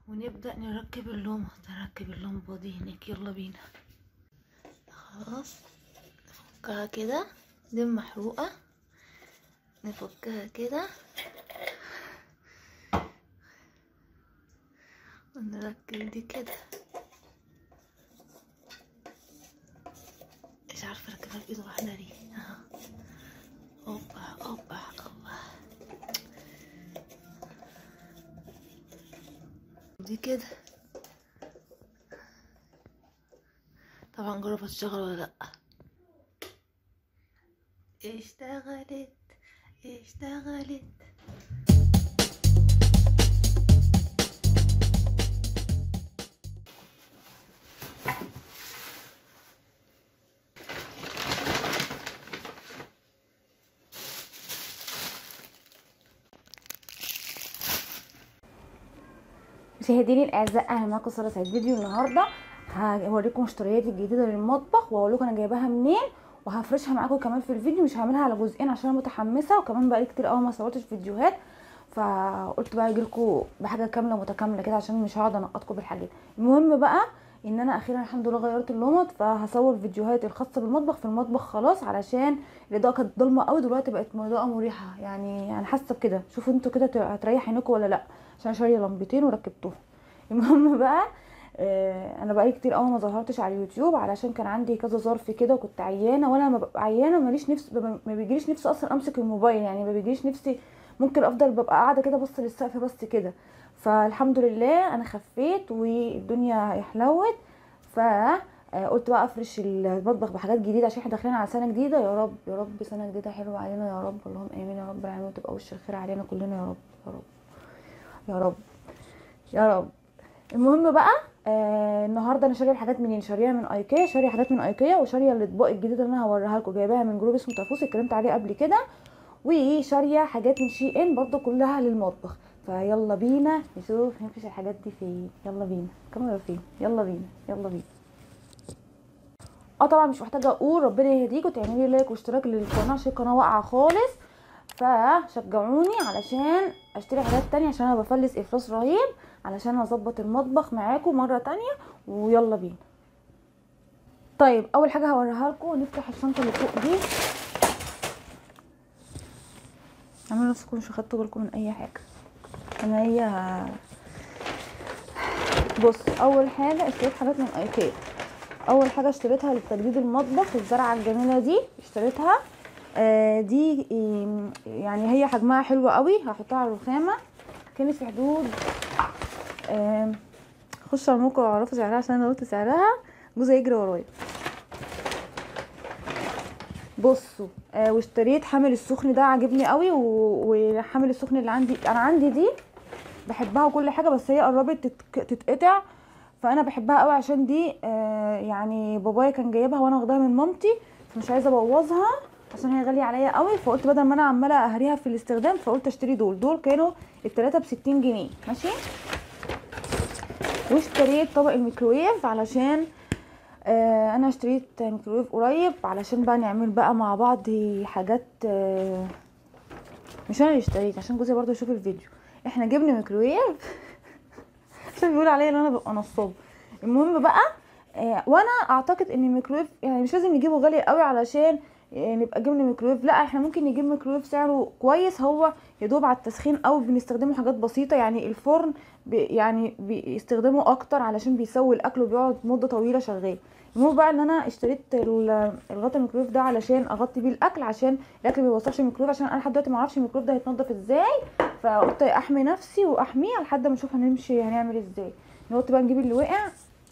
ونبدأ نركب اللمبة نركب اللمبة دي هناك يلا بينا خلاص نفكها كده دي محروقة نفكها كده ونركب دي كده مش عارفة اركبها بإيد واحدة ليه اهو اوبا اوبا اوبا دي كده طبعا جرب هتشتغل ولا لا اشتغلت اشتغلت مشاهديني الاعزاء اهلا معاكم ساره سعيد فيديو النهارده هوريكم مشترياتي الجديده للمطبخ واقول لكم انا جايباها منين وهفرشها معاكم كمان في الفيديو مش هعملها على جزئين عشان انا متحمسه وكمان بقالي كتير قوي ما صورتش فيديوهات فقلت بقى اجيلكم بحاجه كامله متكامله كده عشان مش هقعد انقطكم بالحاجات المهم بقى ان انا اخيرا الحمد لله غيرت اللمط فهصور فيديوهات الخاصه بالمطبخ في المطبخ خلاص علشان الاضاءه كانت ضلمه قوي دلوقتي بقت اضاءه مريحه يعني انا حاسه بكده شوفوا انتوا كده هتريح عينكم ولا لا عشان شاريه لمبتين وركبتهم المهم بقى آه انا بقالي كتير قوي ما ظهرتش على اليوتيوب علشان كان عندي كذا ظرف كده وكنت عيانه وانا لما ببقى عيانه ماليش نفس ما بيجيليش نفسي اصلا امسك الموبايل يعني ما بيجيليش نفسي ممكن افضل ببقى قاعده كده بص للسقف بس كده فالحمد لله انا خفيت والدنيا حلوت ف قلت بقى افرش المطبخ بحاجات جديده عشان احنا داخلين على سنه جديده يا رب يا رب سنه جديده حلوه علينا يا رب اللهم امين يا رب العالمين وتبقى وش الخير علينا كلنا يا رب يا رب يا رب يا رب المهم بقى آه النهارده انا شاريه الحاجات منين شاريها من ايكيا شاريه حاجات من ايكيا وشاريه الاطباق الجديده اللي انا هوريها لكم جايباها من جروب اسمه تافوس اتكلمت عليه قبل كده وشاريه حاجات من شي ان برضو كلها للمطبخ فيلا بينا نشوف نفرش الحاجات دي فين يلا بينا الكاميرا فين يلا بينا يلا بينا اه طبعا مش محتاجه اقول ربنا يهديكم تعملوا لي لايك واشتراك للقناه عشان القناه واقعه خالص فشجعوني علشان اشتري حاجات تانية عشان انا بفلس افلاس رهيب علشان اظبط المطبخ معاكم مره تانية ويلا بينا طيب اول حاجه هوريها لكم نفتح الشنطه اللي فوق دي اعملوا نفسكم مش اخدتوا بالكم من اي حاجه انا هي بص اول حاجه اشتريت حاجات من ايكيا اول حاجه اشتريتها لتجديد المطبخ الزرعه الجميله دي اشتريتها آه دي يعني هي حجمها حلو قوي هحطها على الرخامه كانت في حدود آه خش على الموقع واعرفوا سعرها عشان انا قلت سعرها جوزي يجري ورايا بصوا آه واشتريت حامل السخن ده عاجبني قوي وحامل السخن اللي عندي انا عندي دي بحبها وكل حاجه بس هي قربت تتقطع فانا بحبها قوي عشان دي آه يعني بابايا كان جايبها وانا واخداها من مامتي فمش عايزه ابوظها عشان هي غاليه عليا قوي فقلت بدل ما انا عماله اهريها في الاستخدام فقلت اشتري دول دول كانوا التلاته بستين جنيه ماشي واشتريت طبق الميكرويف علشان آه انا اشتريت ميكرويف قريب علشان بقى نعمل بقى مع بعض حاجات آه مش انا اللي اشتريت عشان جوزي برضو يشوف الفيديو احنا جبنا ميكرويف عشان بيقول عليا ان انا ببقى نصاب المهم بقى آه وانا اعتقد ان الميكرويف يعني مش لازم نجيبه غالي قوي علشان نبقى جبنا ميكرويف لا احنا ممكن نجيب ميكرويف سعره كويس هو يدوب على التسخين او بنستخدمه حاجات بسيطه يعني الفرن بي يعني بيستخدمه اكتر علشان بيسوي الاكل وبيقعد مده طويله شغال المهم بقى ان انا اشتريت الغطا الميكرويف ده علشان اغطي بيه الاكل عشان الاكل ما يوصلش الميكرويف عشان انا لحد دلوقتي ما اعرفش الميكرويف ده هيتنضف ازاي فقلت احمي نفسي واحميه لحد ما نشوف هنمشي هنعمل ازاي نقط بقى نجيب اللي وقع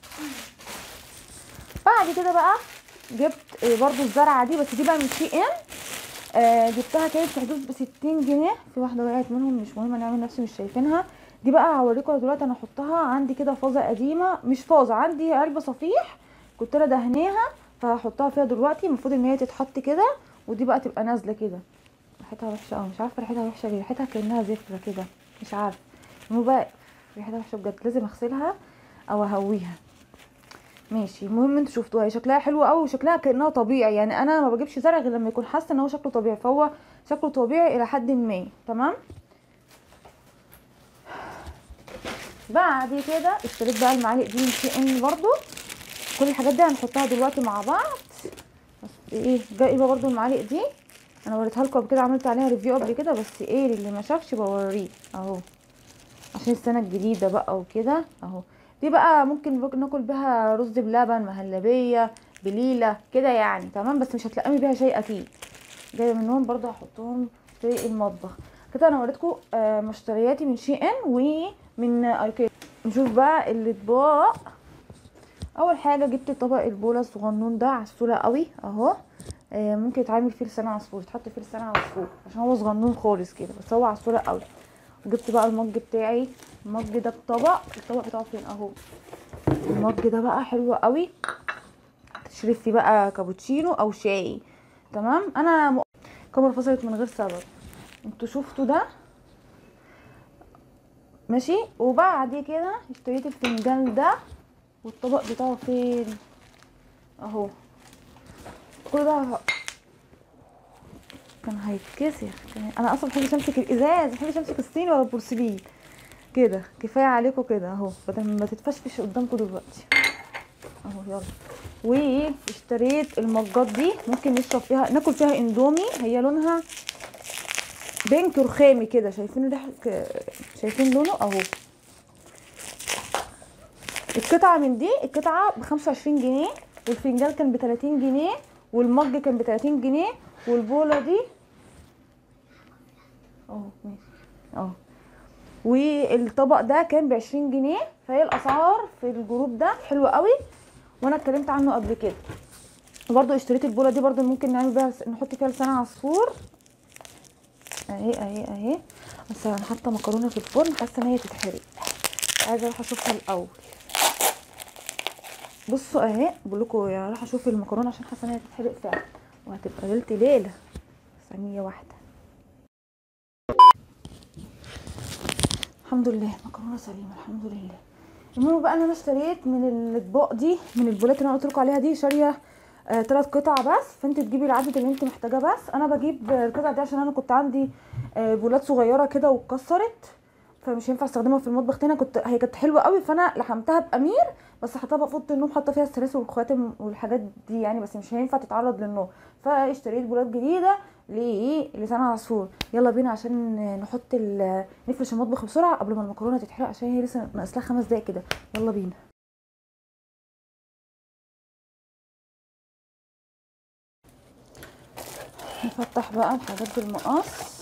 بعد كده بقى جبت برضو الزرعه دي بس دي بقى من شي ان آه جبتها كانت في حدود بستين جنيه في واحده وقعت منهم مش مهم نعمل نفسي مش شايفينها دي بقى هوريكم دلوقتي انا احطها عندي كده فازه قديمه مش فازه عندي علبه صفيح كنت انا دهناها فهحطها فيها دلوقتي المفروض ان هي تتحط كده ودي بقى تبقى نازله كده ريحتها وحشه قوي مش عارفه ريحتها وحشه ليه ريحتها كانها زفره كده مش عارفه المهم بقى ريحتها وحشه بجد لازم اغسلها او اهويها ماشي المهم انتوا شفتوها هي شكلها حلو قوي وشكلها كانها طبيعي يعني انا ما بجيبش زرع غير لما يكون حاسه ان هو شكله طبيعي فهو شكله طبيعي الى حد ما تمام بعد كده اشتريت بقى المعالق دي من سي ان برضو كل الحاجات دي هنحطها دلوقتي مع بعض بس ايه جايبه برضو المعالق دي انا وريتها لكم قبل كده عملت عليها ريفيو قبل كده بس ايه اللي ما شافش بوريه اهو عشان السنه الجديده بقى وكده اهو دي بقى ممكن بق- ناكل بيها رز بلبن مهلبيه بليله كده يعني تمام بس مش هتلاقوني بيها شيء اكيد جايه منهم برضو هحطهم في المطبخ كده انا وريتكم آه، مشترياتي من شي ان ومن ايكيا نشوف بقى الاطباق اول حاجه جبت طبق البوله الصغنون ده عسوله قوي اهو آه، ممكن يتعمل فيه لسان عصفور يتحط فيه لسان عصفور عشان هو صغنون خالص كده بس هو عسوله قوي وجبت بقى المج بتاعي المج ده بطبق الطبق بتاعه فين اهو المج ده بقى حلو قوي تشرب فيه بقى كابوتشينو او شاي تمام انا م... الكاميرا فصلت من غير سبب انتوا شفتوا ده ماشي وبعد كده اشتريت الفنجان ده والطبق بتاعه فين اهو كل ده ه- كان هيتكسر كان... انا اصلا محبش امسك الازاز محبش امسك الصيني ولا البورسلين كده كفايه عليكم كده اهو بدل ما تتفشفش قدامكم دلوقتي اهو يلا واشتريت المجات دي ممكن نشرب فيها ناكل فيها اندومي هي لونها بينك رخامي كده شايفين ريح شايفين لونه اهو القطعة من دي القطعة ب 25 جنيه والفنجان كان ب 30 جنيه والمج كان ب 30 جنيه والبولة دي اهو ماشي اهو والطبق ده كان ب 20 جنيه فهي الاسعار في الجروب ده حلوة قوي وانا اتكلمت عنه قبل كده برضو اشتريت البولة دي برضو ممكن نعمل بيها نحط فيها لسان عصفور اهي اهي اهي بس انا حاطه مكرونه في الفرن حاسه ان هي تتحرق عايزه اروح اشوفها الاول بصوا اهي بقول لكم يا راح اشوف المكرونه عشان حاسه ان هي تتحرق فعلا وهتبقى ليله ليله ثانيه واحده الحمد لله مكرونه سليمه الحمد لله المهم بقى ان انا اشتريت من الاطباق دي من البولات اللي انا قلت لكم عليها دي شاريه آه ثلاث قطع بس فانت تجيبي العدد اللي انت محتاجاه بس انا بجيب آه، القطع دي عشان انا كنت عندي آه بولات صغيره كده واتكسرت فمش هينفع استخدمها في المطبخ تاني كنت هي كانت حلوه قوي فانا لحمتها بامير بس حطيتها بقى في اوضه النوم حاطه فيها السلاسل والخواتم والحاجات دي يعني بس مش هينفع تتعرض للنوم فاشتريت بولات جديده ليه لسان عصفور يلا بينا عشان نحط ال- نفرش المطبخ بسرعه قبل ما المكرونه تتحرق عشان هي لسه ناقص لها خمس دقايق كده يلا بينا نفتح بقى الحاجات بالمقص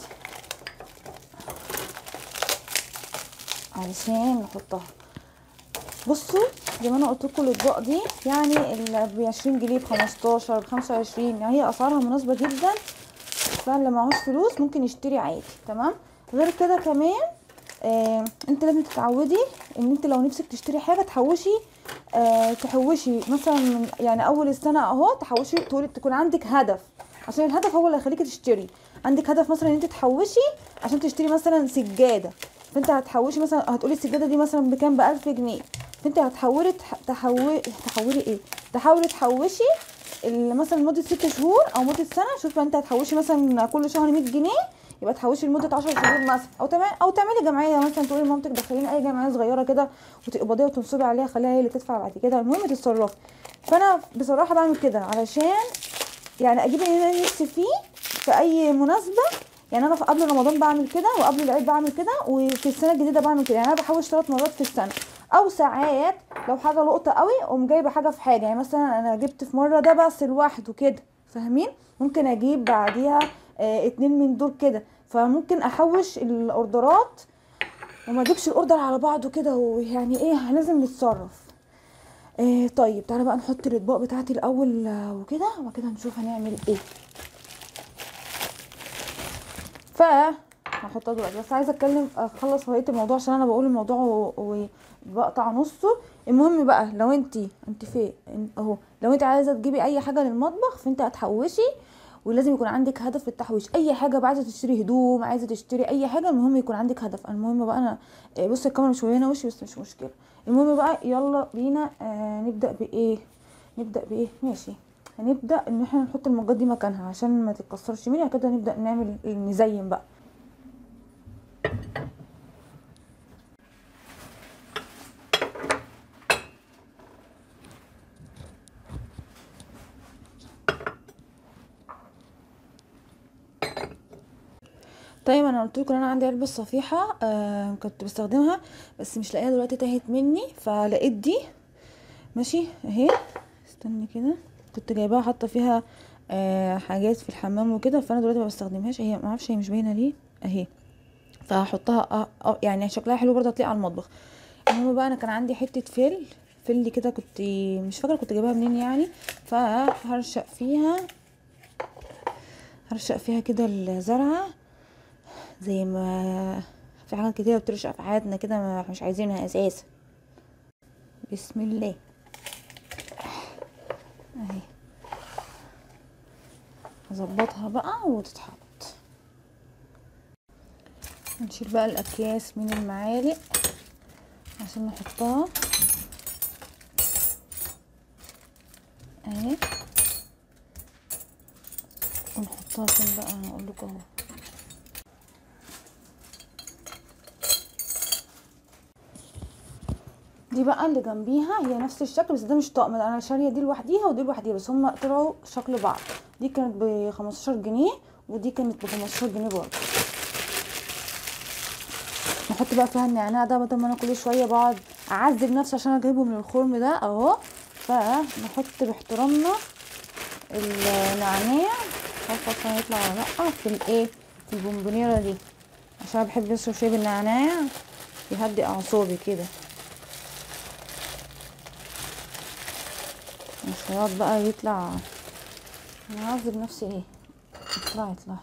علشان نحطها بصوا زي ما انا قلت لكم الاطباق دي يعني ب 20 جنيه ب 15 ب 25 يعني هي اسعارها مناسبه جدا فاللي معهوش فلوس ممكن يشتري عادي تمام غير كده كمان آه انت لازم تتعودي ان انت لو نفسك تشتري حاجه تحوشي آه تحوشي مثلا من يعني اول السنه اهو تحوشي تقولي تكون عندك هدف عشان الهدف هو اللي هيخليكي تشتري عندك هدف مثلا ان انت تحوشي عشان تشتري مثلا سجاده فانت هتحوشي مثلا هتقولي السجاده دي مثلا بكام ب 1000 جنيه فانت هتحولي تح- تحولي تحولي ايه تحاولي تحوشي ال- مثلا لمده ست شهور او مده سنه شوفي انت هتحوشي مثلا كل شهر 100 جنيه يبقى تحوشي لمده 10 شهور مثلا او تمام او تعملي جمعيه مثلا تقولي لمامتك دخليني اي جمعيه صغيره كده وتقبضيها وتنصبي عليها خليها هي اللي تدفع بعد كده المهم تتصرفي فانا بصراحه بعمل كده علشان يعني اجيب اللي انا نفسي فيه في اي مناسبه يعني انا في قبل رمضان بعمل كده وقبل العيد بعمل كده وفي السنه الجديده بعمل كده يعني انا بحوش ثلاث مرات في السنه او ساعات لو حاجه لقطه قوي اقوم جايبه حاجه في حاجه يعني مثلا انا جبت في مره ده بس لوحده كده فاهمين ممكن اجيب بعديها آه اتنين من دول كده فممكن احوش الاوردرات وما اجيبش الاوردر على بعضه كده ويعني ايه لازم نتصرف آه طيب تعالى بقى نحط الاطباق بتاعتي الاول آه، وكده وبعد كده نشوف هنعمل ايه ف هحطها دلوقتي بس عايزه اتكلم اخلص بقيه الموضوع عشان انا بقول الموضوع و- وبقطع نصه المهم بقى لو انت انت فين إن- اهو لو انت عايزه تجيبي اي حاجه للمطبخ فانت هتحوشي ولازم يكون عندك هدف في التحويش اي حاجه بقى عايزه تشتري هدوم عايزه تشتري اي حاجه المهم يكون عندك هدف المهم بقى انا آه، بصي الكاميرا مش مبينه وشي بس مش مشكله المهم بقى يلا بينا آه نبدا بايه نبدا بايه ماشي هنبدا ان احنا نحط المجات دي مكانها عشان ما تتكسرش مني كده نبدا نعمل نزين بقى طيب انا قلت لكم انا عندي علبه صفيحه آه كنت بستخدمها بس مش لاقيها دلوقتي تاهت مني فلقيت دي ماشي اهي استني كده كنت جايباها حاطه فيها آه حاجات في الحمام وكده فانا دلوقتي ما بستخدمهاش هي ما اعرفش هي مش باينه ليه اهي فهحطها آه آه يعني شكلها حلو برضه هتليق على المطبخ المهم بقى انا كان عندي حته فل فل كده كنت مش فاكره كنت جايباها منين يعني فهرشق فيها هرشق فيها كده الزرعه زي ما في حاجات كتير بترشق في حياتنا كده ما مش عايزينها اساسا بسم الله اهي هظبطها بقى وتتحط نشيل بقى الاكياس من المعالق عشان نحطها اهي ونحطها فين بقى انا اقول لكم اهو دي بقى اللي جنبيها هي نفس الشكل بس ده مش طقم ده انا شاريه دي لوحديها ودي لوحديها بس هما طلعوا شكل بعض دي كانت ب 15 جنيه ودي كانت ب 15 جنيه برضه نحط بقى فيها النعناع ده بدل ما انا كل شويه بقعد اعذب نفسي عشان اجيبه من الخرم ده اهو فنحط باحترامنا النعناع عارفه عشان يطلع ولا لا في الايه في البونبونيره دي عشان أنا بحب اشرب شاي بالنعناع يهدي اعصابي كده الخياط بقى يطلع انا هعذب نفسي ايه اطلعي اطلعي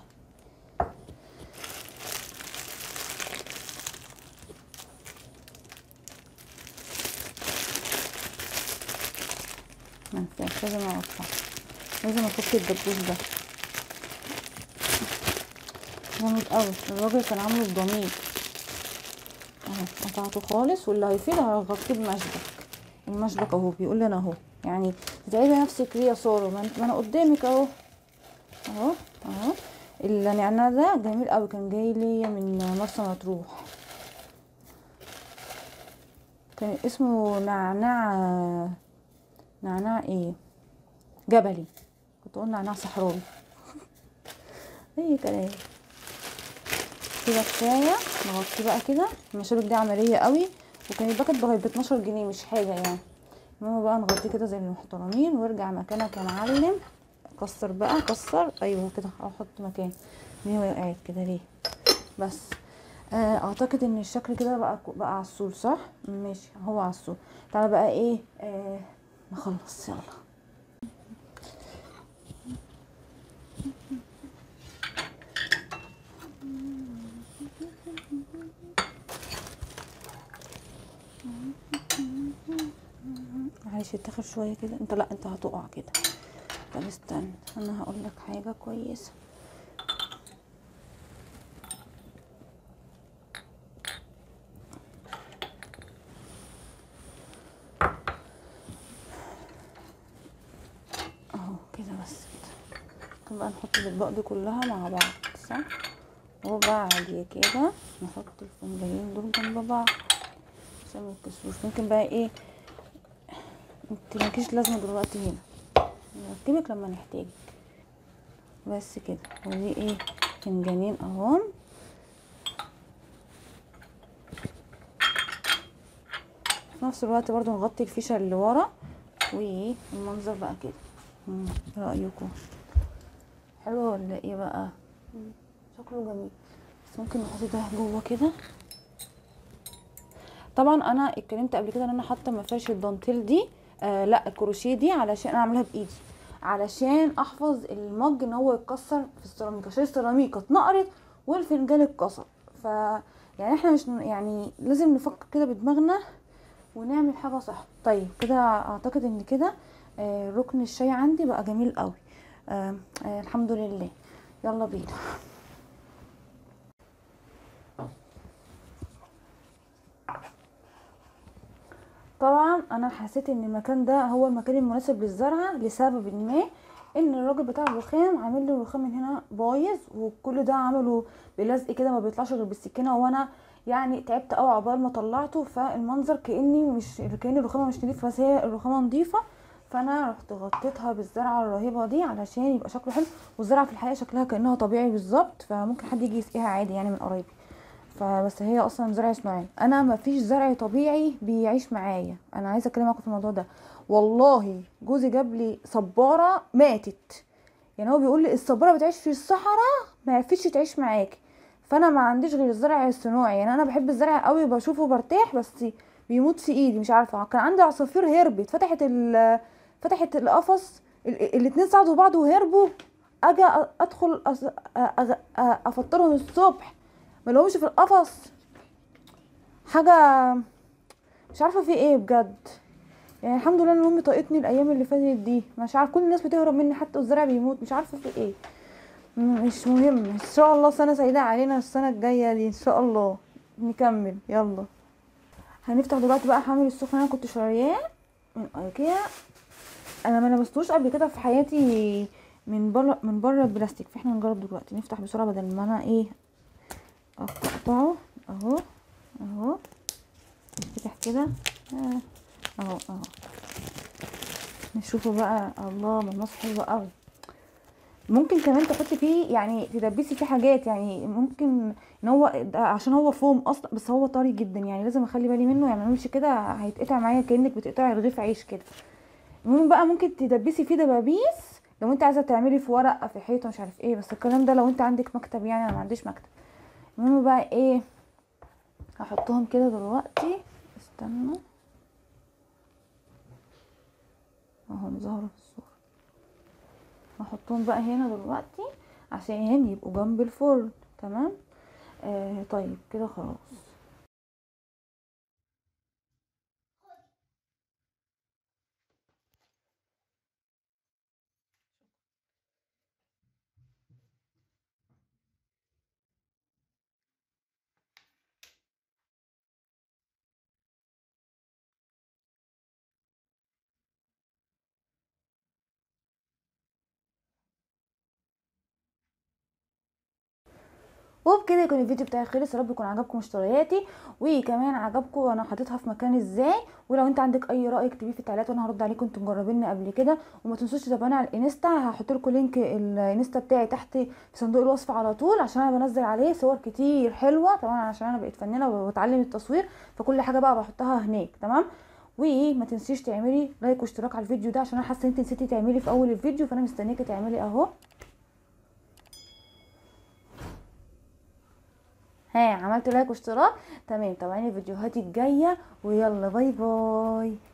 منفعش لازم اقطع لازم افك الدبوس ده جامد قوي الراجل كان عامله بضمير اهو قطعته خالص واللي هيفيد هغطيه بمشبك المشبك اهو بيقول لي انا اهو يعني تتعبي نفسك ليه يا ساره ما انت- ما انا قدامك اهو اهو اهو النعناع ده جميل قوي كان جاي ليا من مرسى مطروح كان اسمه نعناع نعناع ايه جبلي كنت اقول نعناع صحراوي اي كلام كده كفايه نغطيه بقى كده المشابك دي عمليه قوي وكان الباكت ب 12 جنيه مش حاجه يعني المهم بقى نغطيه كده زي المحترمين وارجع مكانك يا معلم كسر بقى كسر ايوه كده احط مكان ليه وقعت كده ليه بس آه اعتقد ان الشكل كده بقى بقى عسول صح ماشي هو عسول تعالى بقى ايه آه نخلص يلا معلش اتاخر شويه كده انت لا انت هتقع كده طب استنى انا هقول لك حاجه كويسه اهو كده بس كده ممكن بقى نحط الاطباق دي كلها مع بعض صح وبعد كده نحط الفنجانين دول جنب بعض عشان ما يتكسروش ممكن بقى ايه انت مالكيش لازمه دلوقتي هنا نركبك لما نحتاجك بس كده ودي ايه فنجانين اهو في نفس الوقت برضو نغطي الفيشه اللي ورا والمنظر بقى كده مم، ايه رايكم حلو ولا ايه بقى شكله جميل بس ممكن نحط ده جوه كده طبعا انا اتكلمت قبل كده ان انا حاطه مفارش الدانتيل دي آه لا الكروشيه دي علشان انا اعملها بايدي علشان احفظ المج ان هو يتكسر في السيراميك عشان السيراميك اتنقرت والفنجان اتكسر ف يعني احنا مش يعني لازم نفكر كده بدماغنا ونعمل حاجه صح طيب كده اعتقد ان كده آه ركن الشاي عندي بقى جميل قوي آه آه الحمد لله يلا بينا طبعا انا حسيت ان المكان ده هو المكان المناسب للزرعه لسبب ما ان الراجل بتاع الرخام عامل لي الرخام من هنا بايظ وكل ده عمله بلزق كده ما بيطلعش غير بالسكينه وانا يعني تعبت قوي عقبال ما طلعته فالمنظر كاني مش كان الرخامه مش نضيفه بس هي الرخامه نضيفه فانا رحت غطيتها بالزرعه الرهيبه دي علشان يبقى شكله حلو والزرعه في الحقيقه شكلها كانها طبيعي بالظبط فممكن حد يجي يسقيها عادي يعني من قرايبي فبس هي اصلا زرع صناعي انا ما فيش زرع طبيعي بيعيش معايا انا عايزه اكلمكم في الموضوع ده والله جوزي جاب لي صباره ماتت يعني هو بيقول لي الصباره بتعيش في الصحراء ما عرفتش تعيش معاكي فانا ما عنديش غير الزرع الصناعي يعني انا بحب الزرع قوي بشوفه برتاح بس بيموت في ايدي مش عارفه كان عندي عصافير هربت فتحت ال فتحت القفص ال- الاتنين ساعدوا بعض وهربوا اجي أ- ادخل أس- أ- أ- أ- افطرهم الصبح ما لهمش في القفص حاجه مش عارفه في ايه بجد يعني الحمد لله ان امي طاقتني الايام اللي فاتت دي مش عارف كل الناس بتهرب مني حتى الزرع بيموت مش عارفه في ايه م- مش مهم ان شاء الله سنه سعيده علينا السنه الجايه دي ان شاء الله نكمل يلا هنفتح دلوقتي بقى حامل السخن انا كنت شارياه من ايكيا انا ما لمستوش قبل كده في حياتي من بره من بره البلاستيك فاحنا نجرب دلوقتي نفتح بسرعه بدل ما انا ايه اقطعه اهو اهو يفتح كده آه، اهو اهو نشوفه بقى الله ملمسه حلو قوي ممكن كمان تحطي فيه يعني تدبسي فيه حاجات يعني ممكن ان هو ده عشان هو فوم اصلا بس هو طري جدا يعني لازم اخلي بالي منه يعني ما نعملش كده هيتقطع معايا كانك بتقطعي رغيف عيش كده المهم بقى ممكن تدبسي فيه دبابيس لو انت عايزه تعملي في ورقه في حيطه مش عارف ايه بس الكلام ده لو انت عندك مكتب يعني انا ما عنديش مكتب المهم بقى ايه هحطهم كده دلوقتي استنوا اهو ظهروا في الصورة هحطهم بقى هنا دلوقتي عشان يبقوا جنب الفرن تمام آه طيب كده خلاص وبكده يكون الفيديو بتاعي خلص يا رب يكون عجبكم اشترياتي وكمان عجبكم انا حاططها في مكان ازاي ولو انت عندك اي راي اكتبيه في التعليقات وانا هرد عليكم انتوا مجربيني قبل كده وما تنسوش تتابعوني على الانستا هحط لكم لينك الانستا بتاعي تحت في صندوق الوصف على طول عشان انا بنزل عليه صور كتير حلوه طبعا عشان انا بقيت فنانه وبتعلم التصوير فكل حاجه بقى بحطها هناك تمام وما تنسيش تعملي لايك واشتراك على الفيديو ده عشان انا حاسه ان انت نسيتي تعملي في اول الفيديو فانا مستنيكي تعملي اهو ها عملت لايك واشتراك تمام تابعيني فيديوهاتي الجايه ويلا باي باي